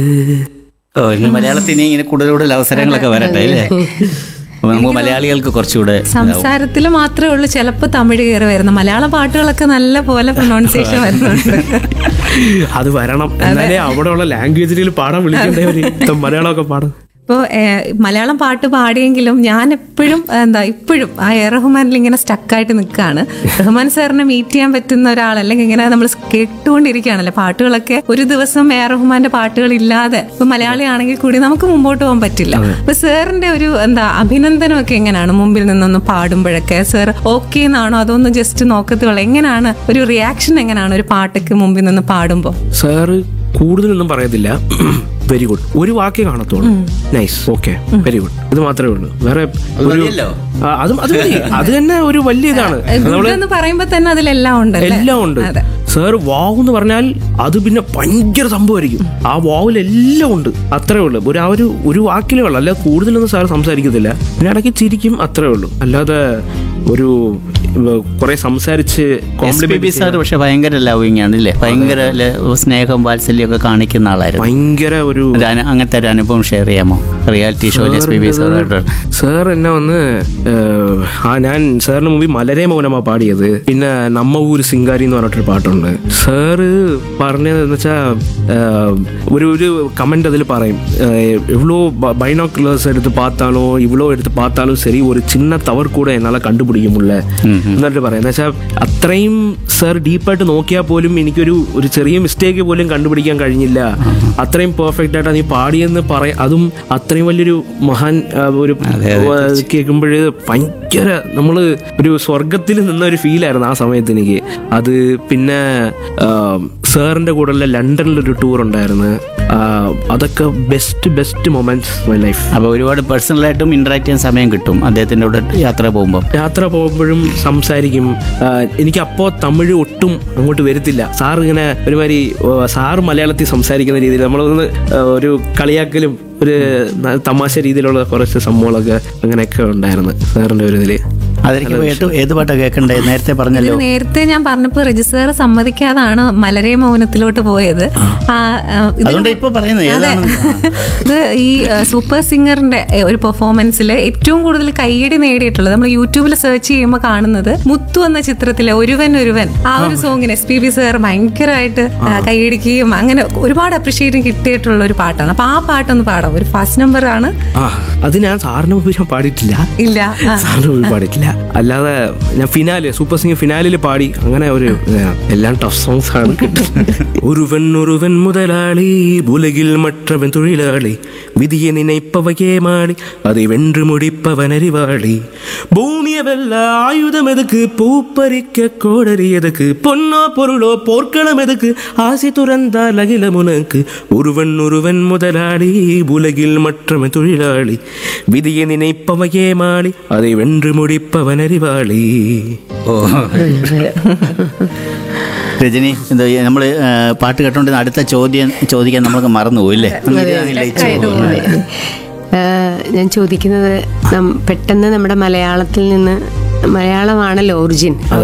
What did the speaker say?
ഓ ഇനി മലയാളത്തിൽ ഇനി ഇങ്ങനെ കൂടുതൽ കൂടുതൽ അവസരങ്ങളൊക്കെ വരട്ടെ അല്ലേ അപ്പൊ നമുക്ക് മലയാളികൾക്ക് കുറച്ചുകൂടെ സംസാരത്തിൽ മാത്രമേ ഉള്ളൂ ചിലപ്പോൾ തമിഴ് കയറി വരുന്നത് മലയാള പാട്ടുകളൊക്കെ നല്ല പോലെ പ്രൊണൗൺസിയേഷൻ വരുന്നുണ്ട് അത് വരണം എന്നാലേ അവിടെയുള്ള ലാംഗ്വേജിൽ പാടാൻ വിളിക്കേണ്ടവര് മലയാളമൊക്കെ പാടാൻ ഇപ്പോൾ മലയാളം പാട്ട് പാടിയെങ്കിലും ഞാൻ എപ്പോഴും എന്താ ഇപ്പോഴും ആ എ റഹ്മാനിൽ ഇങ്ങനെ സ്റ്റക്കായിട്ട് നിൽക്കുകയാണ് റഹ്മാൻ സാറിനെ മീറ്റ് ചെയ്യാൻ പറ്റുന്ന ഒരാൾ അല്ലെങ്കിൽ ഇങ്ങനെ നമ്മൾ കേട്ടുകൊണ്ടിരിക്കുകയാണല്ലോ പാട്ടുകളൊക്കെ ഒരു ദിവസം എ റഹ്മാന്റെ പാട്ടുകൾ ഇല്ലാതെ ഇപ്പൊ മലയാളി ആണെങ്കിൽ കൂടി നമുക്ക് മുമ്പോട്ട് പോകാൻ പറ്റില്ല അപ്പൊ സാറിന്റെ ഒരു എന്താ അഭിനന്ദനമൊക്കെ എങ്ങനെയാണ് മുമ്പിൽ നിന്നൊന്ന് പാടുമ്പോഴൊക്കെ സാർ ഓക്കെ എന്നാണോ അതൊന്ന് ജസ്റ്റ് നോക്കത്തുള്ളൂ എങ്ങനെയാണ് ഒരു റിയാക്ഷൻ എങ്ങനെയാണ് ഒരു പാട്ടൊക്കെ മുമ്പിൽ നിന്ന് പാടുമ്പോൾ സാറ് കൂടുതലൊന്നും പറയത്തില്ല വെരി ഗുഡ് ഒരു വാക്കേ കാണത്തുള്ളൂ നൈസ് ഓക്കെ വെരി ഗുഡ് ഇത് മാത്രമേ ഉള്ളൂ വേറെ ഒരു മതിയല്ലോ. ആ, അതും അത് മതി അത് തന്നെ ഒരു വലിയ ഇതാണ് ഗുഡ് എന്ന് പറയുമ്പോൾ തന്നെ അതിലെല്ലാം ഉണ്ടല്ലേ എല്ലാം ഉണ്ട് അതെ. സാർ വാവ് എന്ന് പറഞ്ഞാൽ അത് പിന്നെ ഭയങ്കര സംഭവമായിരിക്കും ആ വാവിൽ എല്ലാം ഉണ്ട് അത്രേ ഉള്ളൂ ഒരു ആ ഒരു ഒരു വാക്കിലേ ഉള്ളൂ അല്ലാതെ കൂടുതലൊന്നും സാർ സംസാരിക്കത്തില്ല പിന്നെ ഇടയ്ക്ക് ചിരിക്കും അത്രേ ഉള്ളൂ അല്ലാതെ ഒരു കുറെ സംസാരിച്ച് S P compliment B sir പക്ഷെ ഭയങ്കര ലവിങ് ആണ് അല്ലേ ഭയങ്കര ല- സ്നേഹം വാത്സല്യം ഒക്കെ കാണിക്കുന്ന ആളായിരുന്നു ഭയങ്കര ഒരു ഒരു അനു- അങ്ങനത്തെ ഒരു അനുഭവം ഷെയർ ചെയ്യാമോ റിയാലിറ്റി ഷോയിൽ എസ് പി ബി സാറായിട്ട് സാർ എന്നെ വന്ന് ഏഹ്, ആ ഞാൻ സാറിന് മുമ്പിൽ മലരെ മൗനമാ പാടിയത് പിന്നെ നമ്മ ഊര് സിംഗാരി എന്ന് പറഞ്ഞിട്ടൊരു പാട്ടുണ്ട് സാറ് പറഞ്ഞതെന്ന് വെച്ചാൽ ഒരു ഒരു കമന്റ് അതിൽ പറയും ഏഹ്, ഇவ்வளோ பைனாக்குலர்ஸ் எடுத்து பார்த்தாலும் இவ்வளோ எடுத்து பார்த்தாலும் சரி ஒரு சின்ன தவறு கூட என்னால் கண்டுപിടിக்க முடியல എന്നിട്ട് പറയാം എന്ന് വെച്ചാൽ അത്രയും സാർ ഡീപ്പായിട്ട് നോക്കിയാൽ പോലും എനിക്കൊരു ഒരു ചെറിയ മിസ്റ്റേക്ക് പോലും കണ്ടുപിടിക്കാൻ കഴിഞ്ഞില്ല അത്രയും പെർഫെക്റ്റ് ആയിട്ട് നീ പാടിയെന്ന് പറയാം അതും അത്രയും വലിയൊരു മഹാൻ ആ, ഒരു കേൾക്കുമ്പോൾ ഭയങ്കര നമ്മൾ ഒരു സ്വർഗത്തിൽ നിന്ന ഒരു ഫീലായിരുന്നു ആ സമയത്ത് എനിക്ക് അത് പിന്നെ സാറിന്റെ കൂടെയുള്ള ലണ്ടനിലൊരു ടൂർ ഉണ്ടായിരുന്നു ആ, അതൊക്കെ best best moments my life അപ്പോൾ ഒരുപാട് പേഴ്സണലായിട്ടും ഇന്ററാക്ട് ചെയ്യാൻ സമയം കിട്ടും അദ്ദേഹത്തിൻ്റെ കൂടെ യാത്ര പോകുമ്പോൾ യാത്ര പോകുമ്പോഴും സംസാരിക്കും ആ, എനിക്ക് അപ്പോ തമിഴ് ഒട്ടും അങ്ങോട്ട് വരത്തില്ല സാർ ഇങ്ങനെ ഒരുമാതിരി ഓ, സാർ മലയാളത്തിൽ സംസാരിക്കുന്ന രീതിയിൽ നമ്മളൊന്ന് ആ, ഒരു കളിയാക്കലും ഒരു ന- തമാശ രീതിയിലുള്ള കുറച്ച് സംഭവങ്ങളൊക്കെ അങ്ങനെയൊക്കെ ഉണ്ടായിരുന്നു സാറിന്റെ ഒരു ഇതില് അതൊക്കെ ഏത് ഏത് പാട്ടാണ് കേൾക്കണ്ടേ നേരത്തെ പറഞ്ഞല്ലോ ഇത് നേരത്തെ ഞാൻ പറഞ്ഞപ്പോ രജിസ്റ്റർ സമ്മതിക്കാതാണ് മലരെ മൗനത്തിലോട്ട് പോയത് ആ, ആ, ഇത് അതുകൊണ്ട് ഇപ്പൊ പറയുന്നത് ഏതാണ് ഇത് ഈ ആ, സൂപ്പർ സിംഗറിന്റെ ഏ, ഒരു പെർഫോമൻസിൽ ഏറ്റവും കൂടുതൽ കയ്യടി നേടിയിട്ടുള്ളത് നമ്മൾ യൂട്യൂബിൽ സെർച്ച് ചെയ്യുമ്പോൾ കാണുന്നത് മുത്തു എന്ന ചിത്രത്തിലെ ഒരുവൻ ഒരുവൻ ആ ഒരു സോങ്ങിന് എസ് പി ബി സാർ ഭയങ്കരമായിട്ട് ആ, കൈയടിക്കുകയും അങ്ങനെ ഒരുപാട് അപ്രിഷിയേറ്റ് കിട്ടിയിട്ടുള്ള ഒരു പാട്ടാണ് അപ്പൊ ആ പാട്ടൊന്ന് പാടാം ഒരു ഫസ്റ്റ് നമ്പർ ആണ് ആ അത് ഞാൻ സാറിന് മുമ്പ് ഞാൻ പാടിയിട്ടില്ല ഇല്ല ആ. സാറിന് മുമ്പ് പാടിയിട്ടില്ല അല്ലാതെ ഞാൻ ഫിനാല് സൂപ്പർ സിംഗർ ഫിനാലിൽ പാടി അങ്ങനെ ഒരു ഇതാണ്. എല്ലാം ടഫ് സോങ്സ് ആണ് ഒരുവൻ ഒരുവൻ മുതലാളി ഉലകിൽ മற்றവൻ തൊഴിലാളി വിധിയെ நினைப்பவையே மாடி அதை வென்று முடிப்பவன் அறிவாளி பூமியை வெல்ல ஆயுதம் எதுக்கு பூப்பறிக்க கோடரி எதுக்கு பொன்னோ பொருளோ போர்க்களம் எதுக்கு ஆசை துறந்தால் அகிலம் உனக்கு ஒருவன் ஒருவன் முதலாளி உலகில் மற்றவன் தொழிலாளி விதியை நினைப்பவையே மாடி அதை வென்று முடிப்பவன் அறிவாளி ഓ രജനി എന്താ നമ്മൾ പാട്ട് കേട്ടോണ്ട് അടുത്ത ചോദ്യം ചോദിക്കാൻ നമുക്ക് മറന്നുപോയില്ലേ ഏഹ് ഞാൻ ചോദിക്കുന്നത് നം- പെട്ടെന്ന് നമ്മുടെ മലയാളത്തിൽ നിന്ന് മലയാളമാണല്ലോ ഒറിജിൻ